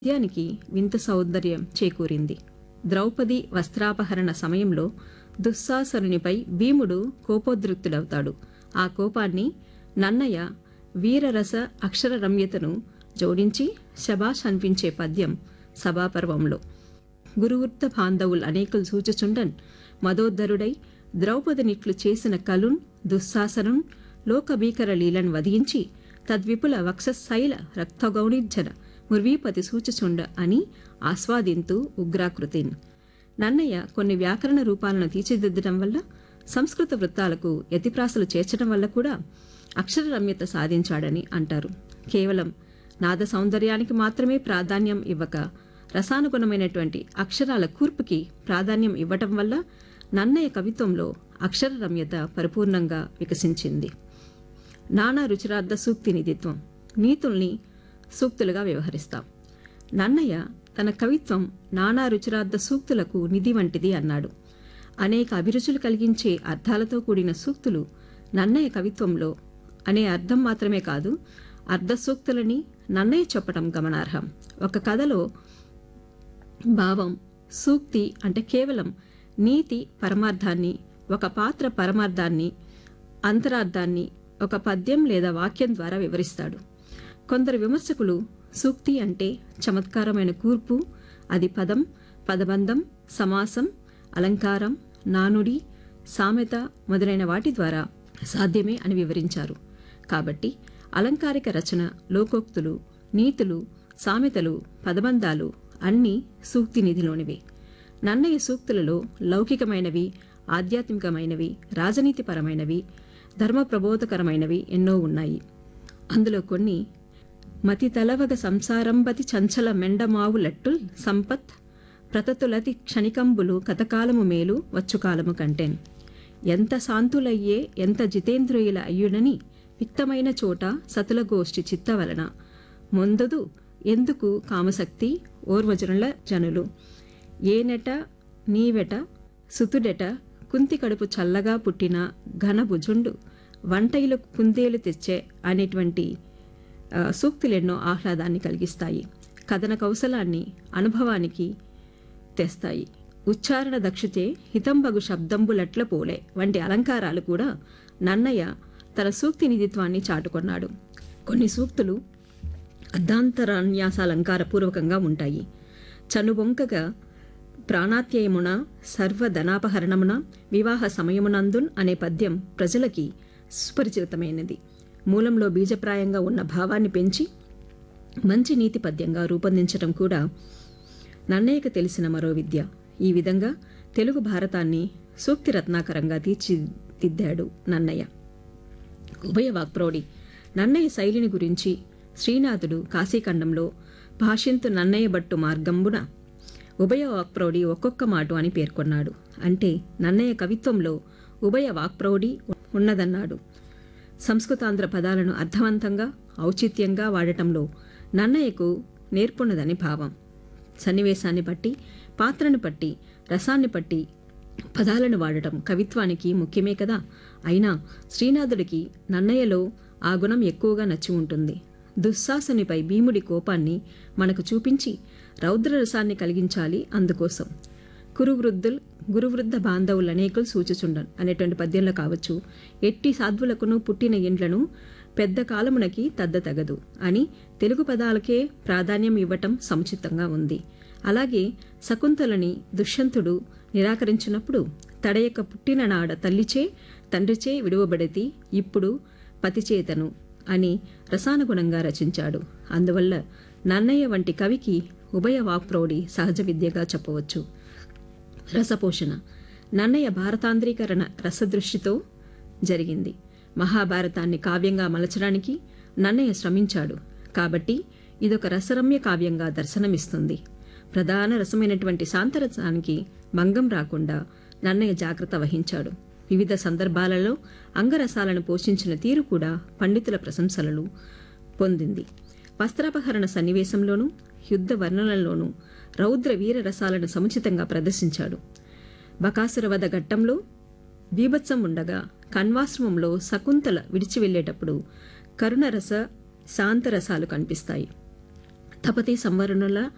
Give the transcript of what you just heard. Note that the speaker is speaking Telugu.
పద్యానికి వింత సౌందర్యం చేకూరింది ద్రౌపది వస్త్రాపహరణ సమయంలో దుశ్శాసనునిపై భీముడు కోపోద్రిక్తుడవుతాడు ఆ కోపాన్ని నన్నయ్య వీరరస అక్షర రమ్యతను జోడించి శబాష్ అనిపించే పద్యం సభాపర్వంలో గురువృత్త బాంధవుల్ అనేకులు సూచుచుండన్ మదోద్ధరుడై ద్రౌపదినిట్లు చేసిన కలున్ దుశ్శాసనున్ లోకభీకర లీలను వధించి తద్విపుల వక్షశైల రక్తగౌణిజ్జన ముర్వీపతి సూచుచుండ అని ఆస్వాదింతూ ఉగ్రాకృతిన్ నన్నయ్య కొన్ని వ్యాకరణ రూపాలను తీర్చిదిద్దడం వల్ల సంస్కృత వృత్తాలకు యతిప్రాసలు చేర్చడం వల్ల కూడా అక్షర రమ్యత సాధించాడని అంటారు కేవలం నాద సౌందర్యానికి మాత్రమే ప్రాధాన్యం ఇవ్వక రసానుగుణమైనటువంటి అక్షరాల కూర్పుకి ప్రాధాన్యం ఇవ్వటం వల్ల నన్నయ్య కవిత్వంలో అక్షర రమ్యత పరిపూర్ణంగా వికసించింది నానా రుచిరార్థ సూక్తి నిధిత్వం నీతుల్ని సూక్తులుగా వ్యవహరిస్తాం నన్నయ్య తన కవిత్వం నానా రుచిరార్థ సూక్తులకు నిధి వంటిది అన్నాడు అనేక అభిరుచులు కలిగించే అర్థాలతో కూడిన సూక్తులు నన్నయ్య కవిత్వంలో అనే అర్థం మాత్రమే కాదు అర్ధ సూక్తులని నన్నయ్య చెప్పడం గమనార్హం ఒక కథలో భావం సూక్తి అంటే కేవలం నీతి పరమార్థాన్ని ఒక పాత్ర పరమార్థాన్ని అంతరార్థాన్ని ఒక పద్యం లేదా వాక్యం ద్వారా వివరిస్తాడు కొందరు విమర్శకులు సూక్తి అంటే చమత్కారమైన కూర్పు అది పదం పదబంధం సమాసం అలంకారం నానుడి సామెత మొదలైన వాటి ద్వారా సాధ్యమే అని వివరించారు కాబట్టి అలంకారిక రచన లోకోక్తులు నీతులు సామెతలు పదబంధాలు అన్నీ సూక్తి నిధిలోనివే నన్నయ్య సూక్తులలో లౌకికమైనవి ఆధ్యాత్మికమైనవి రాజనీతిపరమైనవి ధర్మ ప్రబోధకరమైనవి ఎన్నో ఉన్నాయి అందులో కొన్ని మతి తలవగ సంసారంబతి చంచల మెండమావులట్టుల్ సంపత్ ప్రతతులతి క్షణికంబులు కథకాలము మేలు వచ్చుకాలము కంటెన్ ఎంత శాంతులయ్యే ఎంత జితేంద్రియుల అయ్యుడని విక్తమైన చోట సతుల గోష్ఠి చిత్తవలన మొందదు ఎందుకు కామశక్తి ఓర్వజనుల జనులు ఏనెట నీవెట సుతుడెట కుంతి కడుపు చల్లగా పుట్టిన ఘనభుజుండు వంటయిలు కుందేలు తెచ్చే అనేటువంటి ఆ, సూక్తులెన్నో ఆహ్లాదాన్ని కలిగిస్తాయి కథన కౌశలాన్ని అనుభవానికి తెస్తాయి ఉచ్చారణ దక్షితే హితంబగు శబ్దంబులట్ల పోలే వంటి అలంకారాలు కూడా నన్నయ్య తన సూక్తి నిధిత్వాన్ని చాటుకొన్నాడు కొన్ని సూక్తులు అర్ధాంతరాన్యాసాలంకారపూర్వకంగా ఉంటాయి చనుబొంకగా ప్రాణాత్యయమున సర్వధనాపహరణమున వివాహ సమయమునందున్ అనే పద్యం ప్రజలకి సుపరిచితమైనది మూలంలో బీజప్రాయంగా ఉన్న భావాన్ని పెంచి మంచి నీతి పద్యంగా రూపొందించడం కూడా నన్నయ్యకు తెలిసిన మరో విద్య ఈ విధంగా తెలుగు భారతాన్ని సూక్తి రత్నాకరంగా తీర్చిదిద్దాడు నన్నయ్య ఉభయ వాక్ప్రౌఢి నన్నయ్య శైలిని గురించి శ్రీనాథుడు కాశీఖండంలో భాషింతు నన్నయ్య బట్టు మార్గంబున ఉభయ వాక్ప్రౌఢి ఒక్కొక్క మాటు అని పేర్కొన్నాడు అంటే నన్నయ్య కవిత్వంలో ఉభయ వాక్ప్రౌఢి ఉన్నదన్నాడు సంస్కృతాంధ్ర పదాలను అర్థవంతంగా ఔచిత్యంగా వాడటంలో నన్నయ్యకు నేర్పున్నదని భావం సన్నివేశాన్ని బట్టి పాత్రను బట్టి రసాన్ని బట్టి పదాలను వాడటం కవిత్వానికి ముఖ్యమే కదా అయినా శ్రీనాథుడికి నన్నయ్యలో ఆ గుణం ఎక్కువగా నచ్చి ఉంటుంది దుశ్శాసనిపై భీముడి కోపాన్ని మనకు చూపించి రౌద్రరసాన్ని కలిగించాలి అందుకోసం కురువృద్ధుల్ గురువృద్ధ బాంధవులు అనేకులు సూచుచుండన్ అనేటువంటి పద్యంలో కావచ్చు ఎట్టి సాధ్వులకును పుట్టిన ఇండ్లను పెద్ద కాలమునకి తద్ద తగదు అని తెలుగు పదాలకే ప్రాధాన్యం ఇవ్వటం సముచితంగా ఉంది అలాగే శకుంతలని దుష్యంతుడు నిరాకరించినప్పుడు తడయక పుట్టిన నాడ తల్లిచే తండ్రిచే విడువబడితి ఇప్పుడు పతిచేతను అని రసానుగుణంగా రచించాడు అందువల్ల నన్నయ్య వంటి కవికి ఉభయ వాక్ప్రౌఢి సహజ విద్యగా చెప్పవచ్చు రసపోషణ నన్నయ్య భారతాంధ్రీకరణ రసదృష్టితో జరిగింది మహాభారతాన్ని కావ్యంగా మలచడానికి నన్నయ్య శ్రమించాడు కాబట్టి ఇదొక రసరమ్య కావ్యంగా దర్శనమిస్తుంది ప్రధాన రసమైనటువంటి శాంతరసానికి భంగం రాకుండా నన్నయ్య జాగ్రత్త వహించాడు వివిధ సందర్భాలలో అంగరసాలను పోషించిన తీరు కూడా పండితుల ప్రశంసలను పొందింది వస్త్రాపహరణ సన్నివేశంలోనూ యుద్ధ వర్ణనలోనూ రౌద్ర వీర రసాలను సముచితంగా ప్రదర్శించాడు బకాసురవధ ఘట్టంలో బీభత్సం ఉండగా కణ్వాశ్రమంలో శకుంతల విడిచి వెళ్లేటప్పుడు కరుణరస శాంతరసాలు కనిపిస్తాయి తపతి సంవరణుల